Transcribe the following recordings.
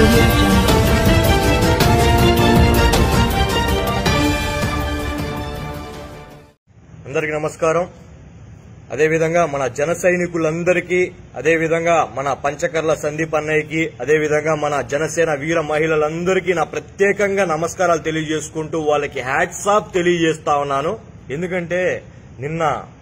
audio jungle. అందరికి నమస్కారం అదేవిధంగా మన జన సైనికులందరికీ అదేవిధంగా మన పంచకర్ల సందీప్ అన్నయ్యకి అదేవిధంగా మన జనసేన వీర మహిళలందరికీ నా ప్రత్యేకంగా నమస్కారాలు తెలియజేసుకుంటూ వాళ్ళకి హ్యాట్స్ ఆఫ్ తెలియజేస్తా ఉన్నాను ఎందుకంటే నిన్న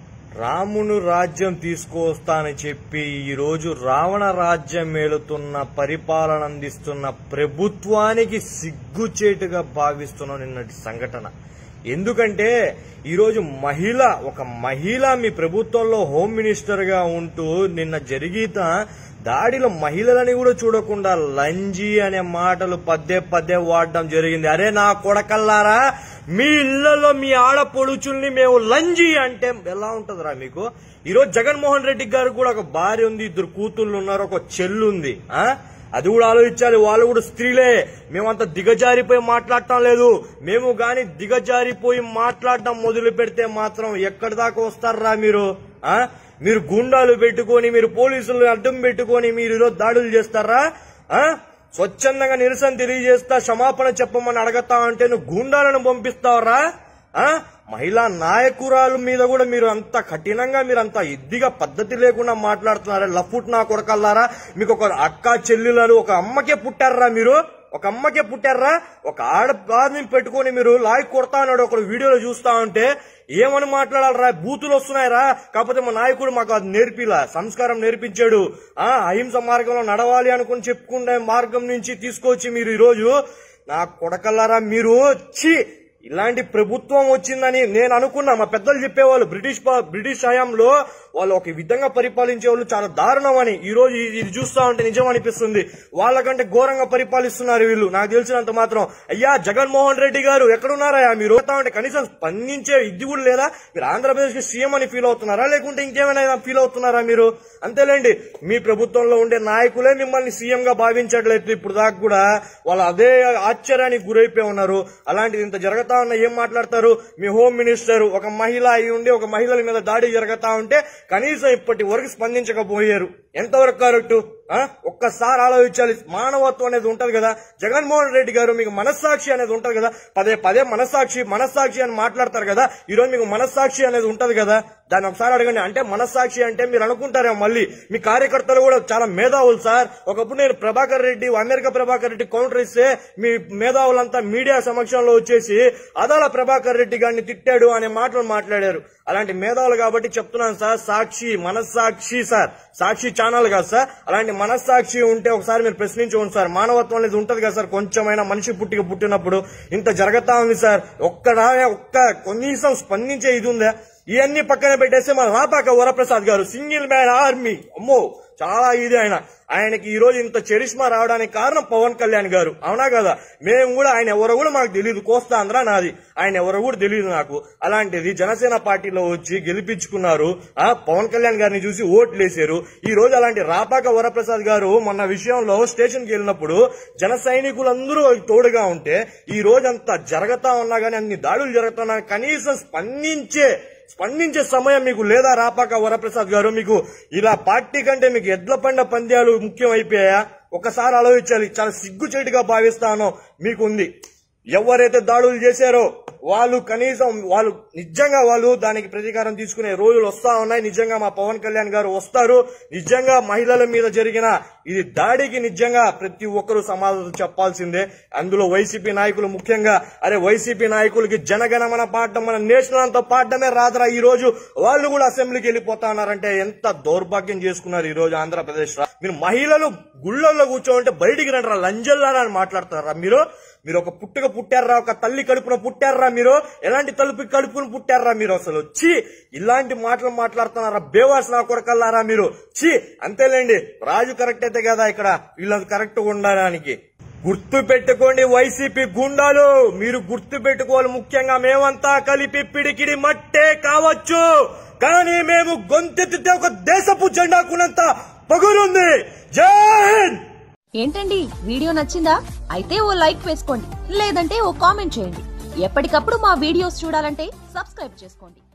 రామును రాజ్యం తీసుకొస్తానని చెప్పి ఈ రోజు రావణ రాజ్యం మేలుతున్న పరిపాలన అందిస్తున్న ప్రభుత్వానికి సిగ్గుచేటుగా భావిస్తున్న నిన్నటి సంఘటన ఎందుకంటే ఈరోజు మహిళ ఒక మహిళ మీ ప్రభుత్వంలో హోమ్ మినిస్టర్ గా ఉంటూ నిన్న జరిగిత దాడిలో మహిళలని కూడా చూడకుండా లంజి అనే మాటలు పద్దే పద్దే వాడడం జరిగింది అరే నా కొడకల్లారా మీ ఇళ్లలో మీ ఆడపొడుచుల్ని మేము లంజి అంటే ఎలా ఉంటదిరా మీకు ఈరోజు జగన్మోహన్ రెడ్డి గారు కూడా ఒక భార్య ఉంది ఇద్దరు కూతుళ్ళు ఉన్నారు ఒక చెల్లు ఉంది ఆ అది కూడా ఆలోచించాలి వాళ్ళు కూడా స్త్రీలే మేమంత దిగజారిపోయి మాట్లాడటం లేదు మేము గాని దిగజారిపోయి మాట్లాడటం మొదలు పెడితే మాత్రం ఎక్కడి దాకా వస్తారా మీరు ఆ మీరు గుండాలు పెట్టుకొని మీరు పోలీసులు అడ్డం పెట్టుకొని మీరు ఈరోజు దాడులు చేస్తారా ఆ స్వచ్ఛందంగా నిరసన తెలియజేస్తా క్షమాపణ చెప్పమని అడగతా అంటే నువ్వు గుండాలను పంపిస్తావరా ఆ మహిళా నాయకురాలు మీద కూడా మీరు అంత కఠినంగా మీరు అంత ఇద్దిగా పద్ధతి లేకుండా మాట్లాడుతున్నారా లఫుట్ నా కొడకల్లారా మీకు ఒక అక్క చెల్లెలు ఒక అమ్మకే పుట్టారా మీరు ఒక అమ్మకే పుట్టారా ఒక ఆడని పెట్టుకొని మీరు లాయ్ కొడతా అన్నాడు ఒక వీడియోలో చూస్తా ఉంటే ఏమని మాట్లాడాలరా బూతులు వస్తున్నాయిరా కాకపోతే మా నాయకుడు మాకు అది నేర్పిలా సంస్కారం నేర్పించాడు ఆ అహింస మార్గంలో నడవాలి అనుకుని చెప్పుకునే మార్గం నుంచి తీసుకొచ్చి మీరు ఈరోజు నా కొడకల్లారా మీరు ఛీ ఇలాంటి ప్రభుత్వం వచ్చిందని నేను అనుకున్నా మా పెద్దలు చెప్పేవాళ్ళు బ్రిటిష్ పా- బ్రిటిష్ హయాంలో వాళ్ళు ఒక విధంగా పరిపాలించే వాళ్ళు చాలా దారుణం అని ఈ రోజు ఇది ఇది చూస్తా ఉంటే నిజం అనిపిస్తుంది వాళ్ళకంటే ఘోరంగా పరిపాలిస్తున్నారు వీళ్ళు నాకు తెలిసినంత మాత్రం అయ్యా జగన్మోహన్ రెడ్డి గారు ఎక్కడున్నారయ్యా మీరు వస్తా ఉంటే కనీసం స్పందించే ఇది కూడా లేదా మీరు ఆంధ్రప్రదేశ్ కి సీఎం అని ఫీల్ అవుతున్నారా లేకుంటే ఇంకేమైనా ఫీల్ అవుతున్నారా మీరు అంతేలేండి మీ ప్రభుత్వంలో ఉండే నాయకులే మిమ్మల్ని సీఎం గా భావించట్లేదు ఇప్పుడు దాకా కూడా వాళ్ళు అదే ఆశ్చర్యానికి గురైపోయి ఉన్నారు అలాంటిది ఇంత జరుగుతా ఉన్నా ఏం మాట్లాడతారు మీ హోమ్ మినిస్టర్ ఒక మహిళ అయి ఉండి ఒక మహిళల మీద దాడి జరుగుతా ఉంటే కనీసం ఇప్పటి వరకు స్పందించకపోయారు ఎంతవరకు కరెక్ట్ ఆ? ఒక్కసారి ఆలోచించాలి మానవత్వం అనేది ఉంటది కదా జగన్మోహన్ రెడ్డి గారు మీకు మనస్సాక్షి అనేది ఉంటది కదా పదే పదే మనస్సాక్షి మనస్సాక్షి అని మాట్లాడతారు కదా ఈ రోజు మీకు మనస్సాక్షి అనేది ఉంటది కదా దాన్ని ఒకసారి అడగండి అంటే మనస్సాక్షి అంటే మీరు అనుకుంటారేమో మళ్ళీ మీ కార్యకర్తలు కూడా చాలా మేధావులు సార్ ఒకప్పుడు నేను ప్రభాకర్ రెడ్డి అమెరికా ప్రభాకర్ రెడ్డి కౌంటర్ ఇస్తే మీ మేధావులంతా మీడియా సమక్షంలో వచ్చేసి అదాల ప్రభాకర్ రెడ్డి గారిని తిట్టాడు అనే మాటలు మాట్లాడారు అలాంటి మేధావులు కాబట్టి చెప్తున్నాను సార్ సాక్షి మనస్సాక్షి సార్ సాక్షి ఛానల్ కాదు సార్ అలాంటి మనస్సాక్షి ఉంటే ఒకసారి మీరు ప్రశ్నించుకోండి సార్ మానవత్వం అనేది ఉంటది కదా సార్ కొంచెమైనా మనిషి పుట్టిక పుట్టినప్పుడు ఇంత జరుగుతా ఉంది సార్ ఒక్కడా ఒక్క కనీసం స్పందించే ఇది ఉందా ఇవన్నీ పక్కన పెట్టేస్తే మన రాపాక వరప్రసాద్ గారు సింగిల్ మ్యాన్ ఆర్మీ అమ్మో చాలా ఇది ఆయన ఆయనకి ఈ రోజు ఇంత చరిష్మా రావడానికి కారణం పవన్ కళ్యాణ్ గారు అవునా కదా మేము కూడా ఆయన ఎవరో కూడా మాకు తెలియదు కోస్తాంధ్ర నాది ఆయన ఎవరో కూడా తెలియదు నాకు అలాంటిది జనసేన పార్టీలో వచ్చి గెలిపించుకున్నారు ఆ పవన్ కళ్యాణ్ గారిని చూసి ఓట్లు వేసారు ఈ రోజు అలాంటి రాపాక వరప్రసాద్ గారు మొన్న విషయంలో స్టేషన్ కి వెళ్ళినప్పుడు జన సైనికులందరూ తోడుగా ఉంటే ఈ రోజు అంత జరగతా ఉన్నా గానీ అన్ని దాడులు జరుగుతున్నా కనీసం స్పందించే స్పందించే సమయం మీకు లేదా రాపాక వరప్రసాద్ గారు మీకు ఇలా పార్టీ కంటే మీకు ఎడ్ల పండ పంద్యాలు ముఖ్యం అయిపోయాయా ఒకసారి ఆలోచించాలి చాలా సిగ్గుచేటుగా భావిస్తానో మీకు ఉంది ఎవరైతే దాడులు చేశారో వాళ్ళు కనీసం వాళ్ళు నిజంగా వాళ్ళు దానికి ప్రతీకారం తీసుకునే రోజులు వస్తా ఉన్నాయి నిజంగా మా పవన్ కళ్యాణ్ గారు వస్తారు నిజంగా మహిళల మీద జరిగిన ఇది దాడికి నిజంగా ప్రతి ఒక్కరూ సమాధానం చెప్పాల్సిందే అందులో వైసీపీ నాయకులు ముఖ్యంగా అరే వైసీపీ నాయకులకి జనగణమన పాడడం మన నేషనల్ అంతా పాడడమే రాదురా ఈ రోజు వాళ్ళు కూడా అసెంబ్లీకి వెళ్ళిపోతా ఉన్నారంటే ఎంత దౌర్భాగ్యం చేసుకున్నారు ఈ రోజు ఆంధ్రప్రదేశ్ రా మీరు మహిళలు గుళ్ళల్లో కూర్చోంటే బయటికి రండి లంజల్లారా అని మాట్లాడుతున్నారా మీరు మీరు ఒక పుట్టుక పుట్టారా ఒక తల్లి కడుపున పుట్టారా మీరు ఎలాంటి తలుపు కడుపున పుట్టారా మీరు అసలు ఛీ ఇలాంటి మాటలు మాట్లాడుతున్నారా బేవాస్ నా కొడకల్లారా మీరు ఛీ అంతేలేండి రాజు కరెక్ట్ అయితే కదా ఇక్కడ వీళ్ళది కరెక్ట్ ఉండడానికి గుర్తు పెట్టుకోండి వైసీపీ గుండాలు మీరు గుర్తు పెట్టుకోవాలి ముఖ్యంగా మేమంతా కలిపి పిడికిడి మట్టే కావచ్చు కానీ మేము గొంతెత్తితే ఒక దేశపు జెండాకున్నంత పొగరుంది జై హింద్ ఏంటండి వీడియో నచ్చిందా అయితే ఓ లైక్ వేసుకోండి లేదంటే ఓ కామెంట్ చేయండి ఎప్పటికప్పుడు మా వీడియోస్ చూడాలంటే సబ్స్క్రైబ్ చేసుకోండి